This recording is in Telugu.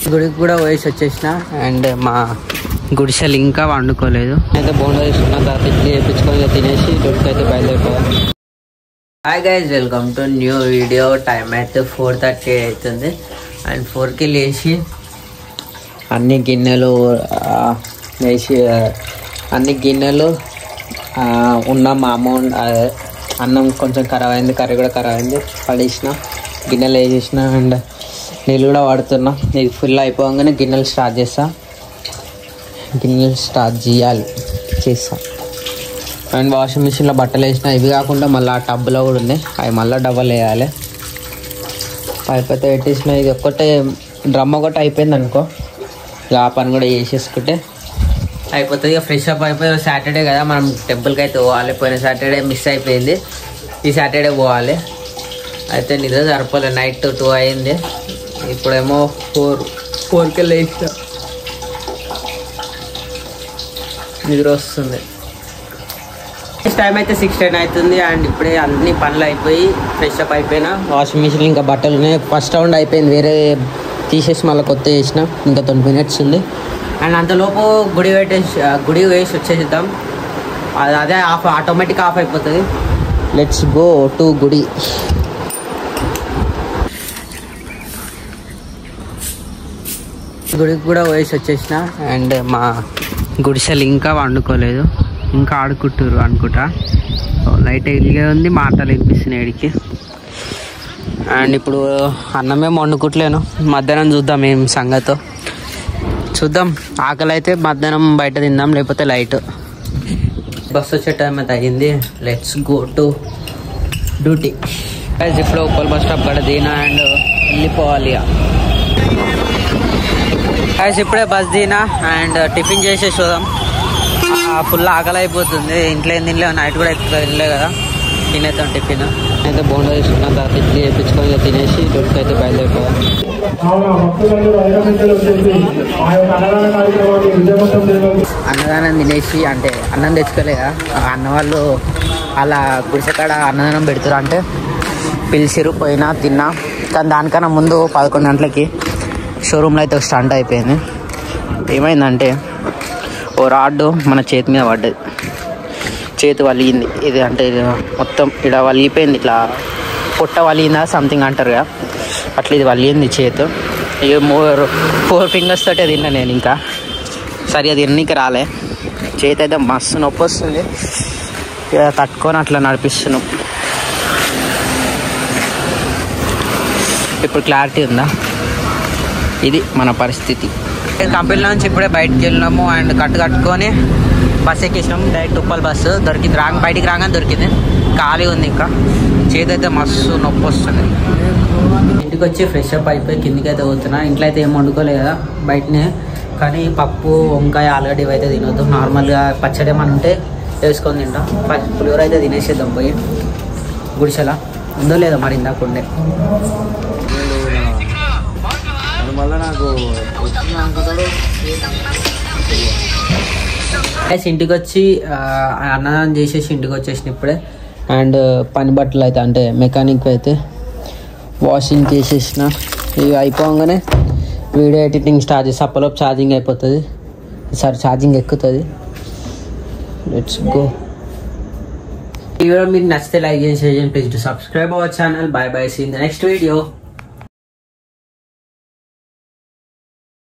గుడికి కూడా పోయేసి వచ్చేసిన అండ్ మా గుడిసెలు ఇంకా వండుకోలేదు అయితే బోండా తీసుకున్న తర్వాత ఇడ్లీ వేయించుకొని ఇక తినేసి గుడికి అయితే బయలుదేరిపోవాలి hi guys welcome to new video time అయితే ఫోర్ థర్టీ అవుతుంది అండ్ ఫోర్కి లేచి అన్ని గిన్నెలు ఆ, వేసి ఆ, అన్ని గిన్నెలు ఆ, ఉన్న మా అమౌంట్ అన్నం కొంచెం ఖరాబ్ అయింది కర్రీ కూడా ఖరాబ్ అయింది పడేసిన గిన్నెలు వేసేసిన అండ్ నీళ్ళు కూడా వాడుతున్నా ఇది ఫుల్ అయిపోగానే గిన్నెలు స్టార్ట్ చేస్తా గిన్నెలు స్టార్ట్ చేయాలి చేస్తా అండ్ వాషింగ్ మిషన్లో బట్టలు వేసిన ఇవి కాకుండా మళ్ళీ ఆ టబ్లో కూడా ఉంది అవి మళ్ళీ డబ్బలు వేయాలి అయిపోతే పెట్టేసిన ఇది ఒక్కటే డ్రమ్ ఒకటి అయిపోయింది అనుకో ఇక ఆ పని కూడా చేసేసుకుంటే అయిపోతుంది ఇక ఫ్రెష్ అప్ అయిపోయి సాటర్డే కదా మనం టెంపుల్కి అయితే పోవాలి పోయిన సాటర్డే మిస్ అయిపోయింది ఈ సాటర్డే పోవాలి అయితే నిద్ర సరిపోలే నైట్ టూ అయింది ఇప్పుడేమో ఫోర్ ఫోర్కి లేచిన నిద్ర వస్తుంది టైం అయితే సిక్స్ టెన్ అవుతుంది అండ్ ఇప్పుడే అన్ని పనులు అయిపోయి ఫ్రెష్ అప్ అయిపోయినా వాషింగ్ మిషన్ ఇంకా బట్టలు ఉన్నాయి ఫస్ట్ రౌండ్ అయిపోయింది వేరే తీసేసి మళ్ళీ కొత్త చేసిన ఇంకా ట్వంటీ మినిట్స్ ఉంది అండ్ అంతలోపు గుడి పెట్టేసి ఆ, గుడి వేసి వచ్చేసిద్దాం అది అదే ఆఫ్ ఆటోమేటిక్ ఆఫ్ అయిపోతుంది లెట్స్ గో టు గుడి గుడికి కూడా పోయేసి వచ్చేసిన అండ్ మా గుడిసెలు ఇంకా వండుకోలేదు ఇంకా ఆడుకుంటారు అనుకుంటా లైట్ వెలిగే ఉంది మాటలు వినిపిస్తున్నాయి ఇడికి అండ్ ఇప్పుడు అన్నమే వండుకుంటలేను మధ్యాహ్నం చూద్దాం ఏం సంగతో చూద్దాం ఆకలి అయితే మధ్యాహ్నం బయట తిందాం లేకపోతే లైట్ బస్ వచ్చే టైం అయితే అయ్యింది లెట్స్ గో టు డ్యూటీ ఇప్పుడు ఉప్పల్ బస్ స్టాప్ కాడ దినా అండ్ వెళ్ళిపోవాలి ఇక గైస్ ఇప్పుడే బస్ దినా అండ్ టిఫిన్ చేసేసి చూద్దాం ఫుల్ ఆకలి అయిపోతుంది ఇంట్లో ఏం తినలే నైట్ కూడా ఎక్కువ తినలే కదా తినేద్దాం టిఫిన్ అయితే బోండా తీసుకున్న తర్వాత ఇడ్లీ వేయించుకొని ఇక తినేసి డ్యూటీకి అయితే బయలుదేరిపోవాలి కావున భక్తులందరూ ఐరమించలు వచ్చేసి ఆ యొక్క అన్నదాన కార్యక్రమాన్ని విజయవంతం చేయడం అన్నదానం తినేసి అంటే అన్నం తెచ్చుకోలే కదా ఆ అన్న వాళ్ళు అలా గుడిసెకాడ అన్నదానం పెడుతురు అంటే పిలిచిరు పోయినా తిన్నా కానీ దానికన్నా ముందు పదకొండు గంటలకి షోరూంలో అయితే ఒక స్టంట్ అయిపోయింది ఏమైందంటే ఓ రాడ్డు మన చేతి మీద పడ్డది చేతి వలిగింది ఇది అంటే ఇది మొత్తం ఇక్కడ వలిగిపోయింది ఇట్లా పొట్ట వలిగిందా సంథింగ్ అంటారు కదా అట్లా ఇది వలిగింది చేతు ఇక మోర్ ఫోర్ ఫింగర్స్ తోటే తిన్నా నేను ఇంకా సరిగా తిన్నీకి రాలే చేతి అయితే మస్తు నొప్పి వస్తుంది ఇక తట్టుకొని అట్లా నడిపిస్తున్నాం ఇప్పుడు క్లారిటీ ఉందా ఇది మన పరిస్థితి కంపెనీ నుంచి ఇప్పుడే బయటకు వెళ్ళినాము అండ్ కట్టు కట్టుకొని బస్ ఎక్కేసినాము డైరెక్ట్ ఉప్పల్ బస్సు దొరికింది రాంగ్ బయటికి రాగానే దొరికింది ఖాళీ ఉంది ఇంకా చేతి అయితే మస్తు నొప్పి వస్తుంది ఇంటికి వచ్చి ఫ్రెష్ అప్ అయిపోయి కిందికి అయితే పోతున్నా ఇంట్లో అయితే ఏం వండుకోలేదు కదా బయటనే కానీ పప్పు వంకాయ ఆలుగడ్డ ఇవి అయితే తినొద్దు నార్మల్గా పచ్చడి ఏమైనా ఉంటే వేసుకొని తింటాం ఫస్ట్ పులిహోర అయితే తినేసేద్దాం పోయి గుడిసెల ఉందో లేదో మరి ఇందాక ఉండే గైస్ ఇంటికి వచ్చి ఆ, అన్నదానం చేసేసి ఇంటికి వచ్చేసిన ఇప్పుడే అండ్ పని బట్టలు అయితే అంటే మెకానిక్ అయితే వాషింగ్ చేసేసిన ఇవి అయిపోగానే వీడియో ఎడిటింగ్ స్టార్ట్ చేసి అప్పలోపు ఛార్జింగ్ అయిపోతుంది ఈసారి ఛార్జింగ్ ఎక్కుతుంది లెట్స్ గో ఈ వీడియో మీకు నచ్చితే లైక్ చేసి please to subscribe our channel bye bye see in the next video